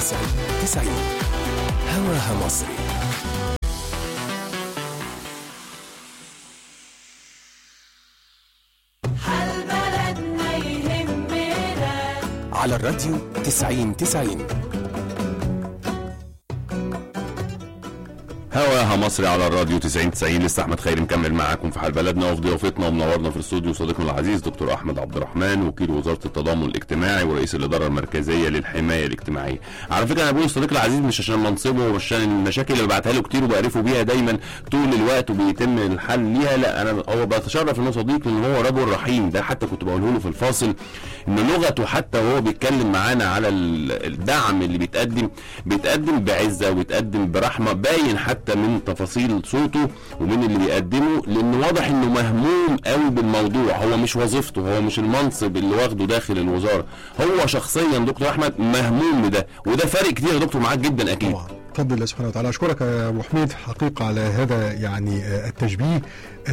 90 90 هواها مصري حال بلدنا يهمنا على الراديو 90 90 هواها مصري على الراديو 90 90 لسه احمد خيري مكمل معاكم في حال بلدنا وفي ضيافتنا ومنورنا في الاستوديو صديقنا العزيز دكتور احمد عبد الرحمن وكيل وزاره التضامن الاجتماعي ورئيس الاداره المركزيه للحمايه الاجتماعي على فكره انا بقول صديقي العزيز مش عشان منصبه ومش عشان المشاكل اللي ببعتها له كتير وبعرفه بيها دايما طول الوقت وبيتم الحل ليها لا انا هو بتشرف انه صديق لان هو رجل رحيم ده حتى كنت بقوله له في الفاصل ان لغته حتى وهو بيتكلم معانا على ال- الدعم اللي بيتقدم بيتقدم بعزه وبيتقدم برحمه باين حتى من تفاصيل صوته ومن اللي بيقدمه لانه واضح انه مهموم قوي بالموضوع هو مش وظيفته هو مش المنصب اللي واخده داخل الوزاره هو شخصيا دكتور احمد مهموم بده وده فارق كتير يا دكتور معاك جدا اكيد طبعا بفضل الله سبحانه وتعالى اشكرك يا ابو حميد حقيقه على هذا يعني آه، التشبيه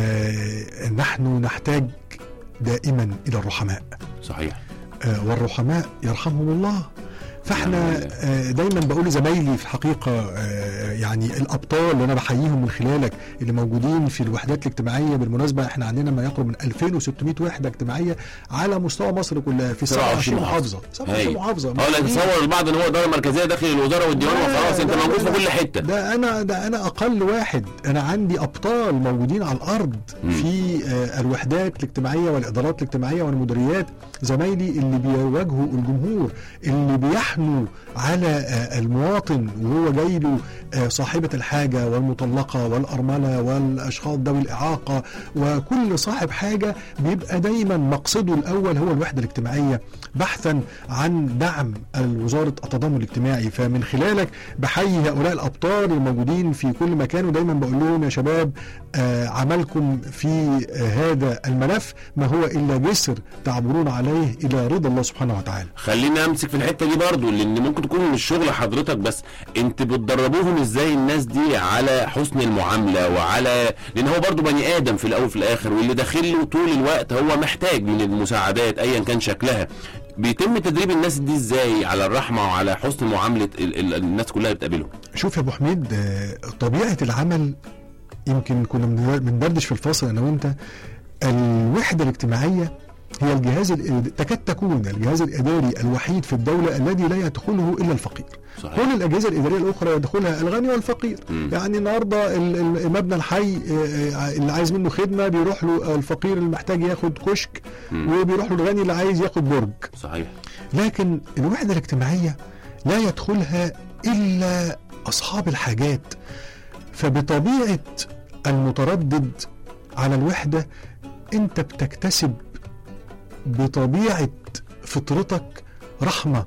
آه، نحن نحتاج دائما الى الرحماء صحيح آه، والرحماء يرحمهم الله فاحنا آه، دايما بقول لزمايلي في الحقيقه آه، يعني الابطال اللي انا بحييهم من خلالك اللي موجودين في الوحدات الاجتماعيه بالمناسبه احنا عندنا ما يقرب من 2600 وحده اجتماعيه على مستوى مصر كلها في 27 محافظه 27 محافظه اه لا تصور البعض ان هو اداره مركزيه داخل الوزاره والديوان لا، وخلاص انت لا، موجود لا، في كل حته ده انا ده انا اقل واحد انا عندي ابطال موجودين على الارض مم. في آه، الوحدات الاجتماعيه والادارات الاجتماعيه والمديريات زمايلي اللي بيواجهوا الجمهور اللي بيحنوا على آه، المواطن وهو جاي له آه، صاحبه الحاجه والمطلقه والارمله والاشخاص ذوي الاعاقه وكل صاحب حاجه بيبقى دايما مقصده الاول هو الوحده الاجتماعيه بحثا عن دعم وزاره التضامن الاجتماعي فمن خلالك بحيي هؤلاء الابطال الموجودين في كل مكان ودايما بقول لهم يا شباب آه عملكم في آه هذا الملف ما هو الا جسر تعبرون عليه الى رضا الله سبحانه وتعالى خليني امسك في الحته دي برضو لان ممكن تكون مش شغل حضرتك بس انت بتدربوهم ازاي الناس دي على حسن المعامله وعلى لان هو برضو بني ادم في الاول وفي الاخر واللي داخل له طول الوقت هو محتاج من المساعدات ايا كان شكلها بيتم تدريب الناس دي ازاي على الرحمه وعلى حسن معامله ال- ال- الناس كلها اللي بتقابلهم شوف يا ابو حميد آه، طبيعه العمل يمكن كنا بن- بندردش في الفاصل انا وانت الوحده الاجتماعيه هي الجهاز الإد- تكاد تكون الجهاز الاداري الوحيد في الدوله الذي لا يدخله الا الفقير صحيح. كل الاجهزه الاداريه الاخرى يدخلها الغني والفقير مم. يعني النهارده ال- ال- مبنى الحي آه، آه، اللي عايز منه خدمه بيروح له الفقير اللي محتاج ياخد كشك مم. وبيروح له الغني اللي عايز ياخد برج صحيح لكن الوحدة الاجتماعية لا يدخلها إلا أصحاب الحاجات فبطبيعة المتردد على الوحدة أنت بتكتسب بطبيعة فطرتك رحمة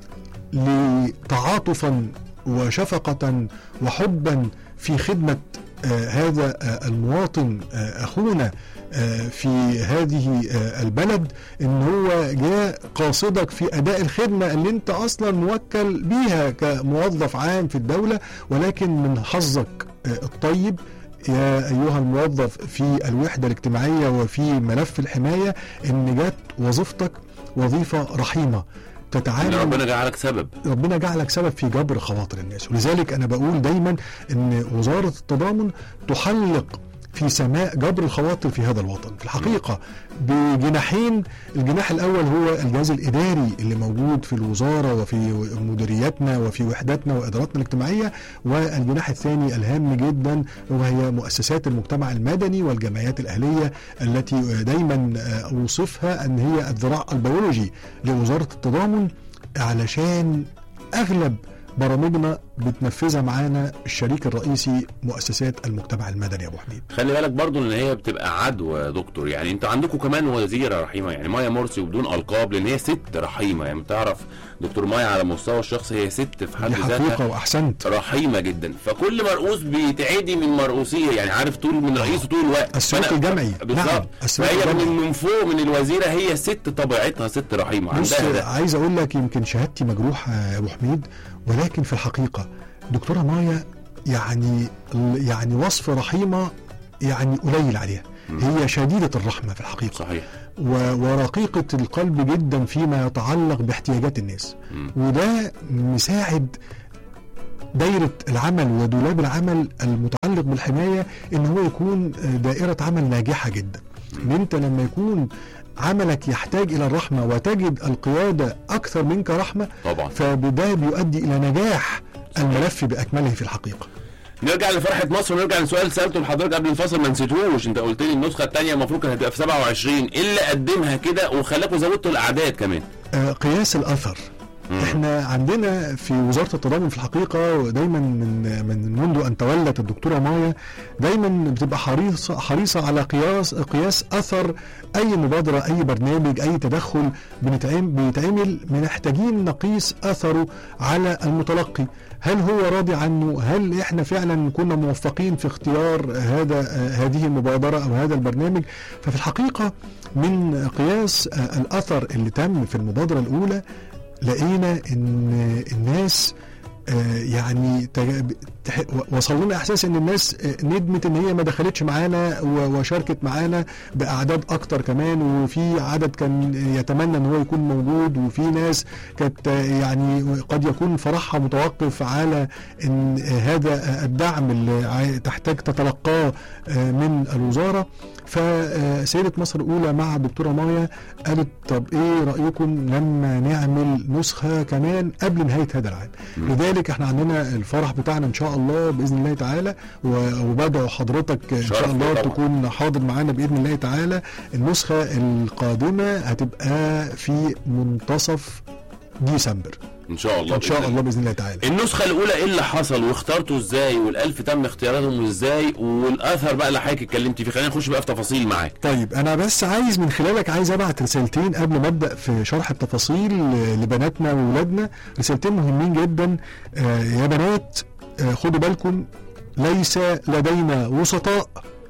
لتعاطفا وشفقة وحبا في خدمة آه، هذا آه، المواطن آه، أخونا آه، في هذه آه، البلد ان هو جاء قاصدك في اداء الخدمه اللي انت اصلا موكل بيها كموظف عام في الدوله ولكن من حظك آه، الطيب يا ايها الموظف في الوحده الاجتماعيه وفي ملف الحمايه ان جت وظيفتك وظيفه رحيمه ان تتعامل ربنا جعلك سبب ربنا جعلك سبب في جبر خواطر الناس ولذلك انا بقول دايما ان وزاره التضامن تحلق في سماء جبر الخواطر في هذا الوطن في الحقيقة بجناحين الجناح الأول هو الجهاز الإداري اللي موجود في الوزارة وفي مديرياتنا وفي وحداتنا وإداراتنا الاجتماعية والجناح الثاني الهام جدا وهي مؤسسات المجتمع المدني والجمعيات الأهلية التي دايما أوصفها أن هي الذراع البيولوجي لوزارة التضامن علشان أغلب برامجنا بتنفذها معانا الشريك الرئيسي مؤسسات المجتمع المدني يا ابو حميد خلي بالك برضو ان هي بتبقى عدوى يا دكتور يعني انت عندكم كمان وزيره رحيمه يعني مايا مرسي وبدون القاب لان هي ست رحيمه يعني تعرف دكتور مايا على مستوى الشخص هي ست في حد دي حقيقه ذاتها واحسنت رحيمه جدا فكل مرؤوس بيتعدي من مرؤوسيه يعني عارف طول من رئيسه طول الوقت السلوك فأنا- الجمعي. نعم، بالظبط السلوك فهي الجمعي. من من فوق من الوزيره هي ست طبيعتها ست رحيمه بص عندها ده عايز اقول لك يمكن شهادتي مجروحه يا ابو حميد ولكن في الحقيقه دكتوره مايا يعني يعني وصف رحيمه يعني قليل عليها هي شديده الرحمه في الحقيقه صحيح و- ورقيقة القلب جدا فيما يتعلق باحتياجات الناس مم. وده مساعد دايرة العمل ودولاب العمل المتعلق بالحماية ان هو يكون دائرة عمل ناجحة جدا ان انت لما يكون عملك يحتاج الى الرحمة وتجد القيادة اكثر منك رحمة طبعا فده بيؤدي الى نجاح الملف باكمله في الحقيقة نرجع لفرحه مصر ونرجع لسؤال سالته لحضرتك قبل الفاصل ما نسيتهوش انت قلت لي النسخه الثانيه المفروض كانت هتبقى في 27 ايه اللي قدمها كده وخلاكوا زودتوا الاعداد كمان آه، قياس الاثر احنا عندنا في وزاره التضامن في الحقيقه دايما من من منذ ان تولت الدكتوره مايا دايما بتبقى حريصه حريصه على قياس قياس اثر اي مبادره اي برنامج اي تدخل بنتعم- بيتعمل محتاجين نقيس اثره على المتلقي هل هو راضي عنه هل احنا فعلا كنا موفقين في اختيار هذا آه، هذه المبادره او هذا البرنامج ففي الحقيقه من قياس آه، الاثر اللي تم في المبادره الاولى لقينا ان الناس آه، يعني تج- تح- وصل لنا احساس ان الناس آه، ندمت ان هي ما دخلتش معانا و- وشاركت معانا باعداد اكتر كمان وفي عدد كان يتمنى ان هو يكون موجود وفي ناس كانت آه، يعني قد يكون فرحها متوقف على ان آه، هذا آه، الدعم اللي عاي- تحتاج تتلقاه آه، من الوزاره فسيدة مصر الأولى مع الدكتورة مايا قالت طب إيه رأيكم لما نعمل نسخة كمان قبل نهاية هذا العام لذلك احنا عندنا الفرح بتاعنا إن شاء الله بإذن الله تعالى و- وبدعو حضرتك إن شرف شاء الله طبعا. تكون حاضر معانا بإذن الله تعالى النسخة القادمة هتبقى في منتصف ديسمبر ان شاء الله إن شاء بإذن الله بإذن الله تعالى النسخة الأولى إيه اللي حصل واخترتوا إزاي والألف تم اختياراتهم إزاي والأثر بقى اللي حضرتك اتكلمتي فيه خلينا نخش بقى في تفاصيل معاك طيب انا بس عايز من خلالك عايز ابعت رسالتين قبل ما ابدا في شرح التفاصيل لبناتنا واولادنا رسالتين مهمين جدا آه، يا بنات آه، خدوا بالكم ليس لدينا وسطاء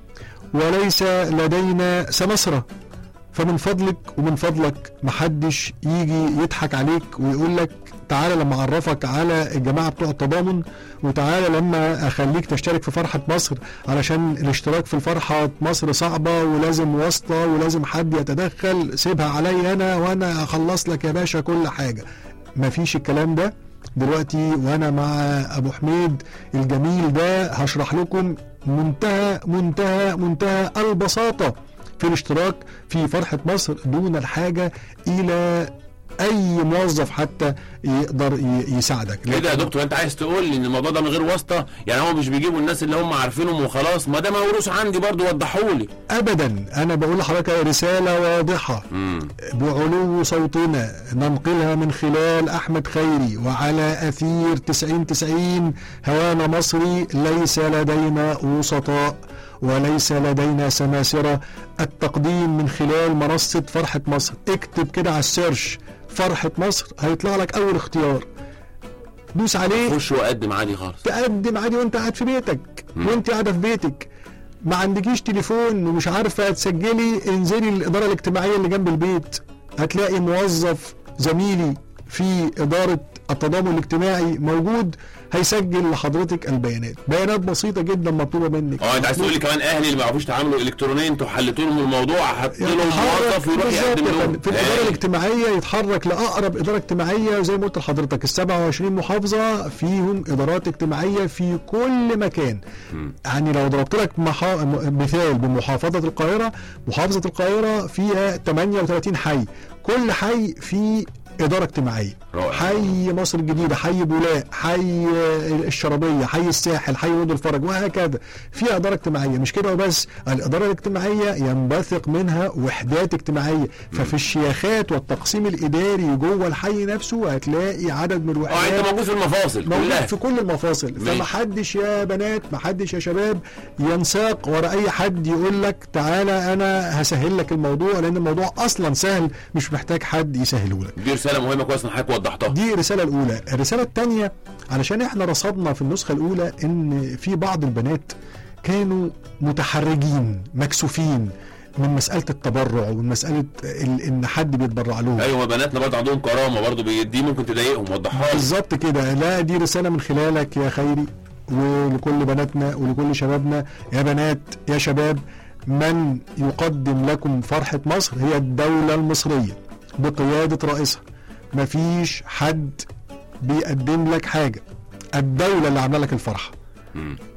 وليس لدينا سمسرة فمن فضلك ومن فضلك محدش يجي يضحك عليك ويقول لك تعالى لما اعرفك على الجماعه بتوع التضامن وتعالى لما اخليك تشترك في فرحه مصر علشان الاشتراك في الفرحه مصر صعبه ولازم واسطه ولازم حد يتدخل سيبها عليا انا وانا اخلص لك يا باشا كل حاجه مفيش الكلام ده دلوقتي وانا مع ابو حميد الجميل ده هشرح لكم منتهى منتهى منتهى البساطه في الاشتراك في فرحة مصر دون الحاجة إلى أي موظف حتى يقدر ي- يساعدك ايه ده يا دكتور انت عايز تقول لي ان الموضوع ده من غير واسطه يعني هم مش بيجيبوا الناس اللي هم عارفينهم وخلاص ما ده موروث عندي برضو وضحوا لي أبدا أنا بقول لحضرتك رسالة واضحة امم بعلو صوتنا ننقلها من خلال أحمد خيري وعلى أثير 90 90 هوانا مصري ليس لدينا وسطاء وليس لدينا سماسرة التقديم من خلال منصة فرحة مصر اكتب كده على السيرش فرحة مصر هيطلع لك أول اختيار دوس عليه خش واقدم عادي خالص تقدم عادي وانت قاعد في بيتك وانت قاعده في بيتك ما عندكيش تليفون ومش عارفه تسجلي انزلي الاداره الاجتماعيه اللي جنب البيت هتلاقي موظف زميلي في اداره التضامن الاجتماعي موجود هيسجل لحضرتك البيانات بيانات بسيطه جدا مطلوبه منك اه انت عايز تقول لي كمان اهلي اللي ما بيعرفوش يتعاملوا الكترونيا انتوا حليتوا لهم الموضوع حط لهم موظف يروح بالظبط يقدم يا لهم فندم. في الاداره هاي. الاجتماعيه يتحرك لاقرب اداره اجتماعيه زي ما قلت لحضرتك ال 27 محافظه فيهم ادارات اجتماعيه في كل مكان يعني لو ضربت لك محا... م- مثال بمحافظه القاهره محافظه القاهره فيها 38 حي كل حي فيه إدارة اجتماعية رائع. حي مصر الجديدة حي بولاق حي آه، الشرابية حي الساحل حي ولد الفرج وهكذا في إدارة اجتماعية مش كده وبس الإدارة الاجتماعية ينبثق منها وحدات اجتماعية ففي الشياخات والتقسيم الإداري جوه الحي نفسه هتلاقي عدد من اه الوحدات انت موجود في المفاصل موجود كلها في كل المفاصل ماشي. فمحدش يا بنات محدش يا شباب ينساق ورا اي حد يقول لك تعالى انا هسهل لك الموضوع لان الموضوع اصلا سهل مش محتاج حد يسهله لك دي رساله مهمه كويس ان حضرتك وضحتها دي الرسالة الأولى الرسالة الثانية علشان احنا رصدنا في النسخة الأولى إن في بعض البنات كانوا متحرجين مكسوفين من مسألة التبرع ومن مسألة ال- إن حد بيتبرع لهم ايوه ما بناتنا برضه عندهم كرامه برضه بي- دي ممكن تضايقهم وضحها لي بالظبط كده لا دي رسالة من خلالك يا خيري ولكل بناتنا ولكل شبابنا يا بنات يا شباب من يقدم لكم فرحة مصر هي الدولة المصرية بقيادة رئيسها مفيش حد بيقدم لك حاجة الدولة اللي عاملة لك الفرحة مم.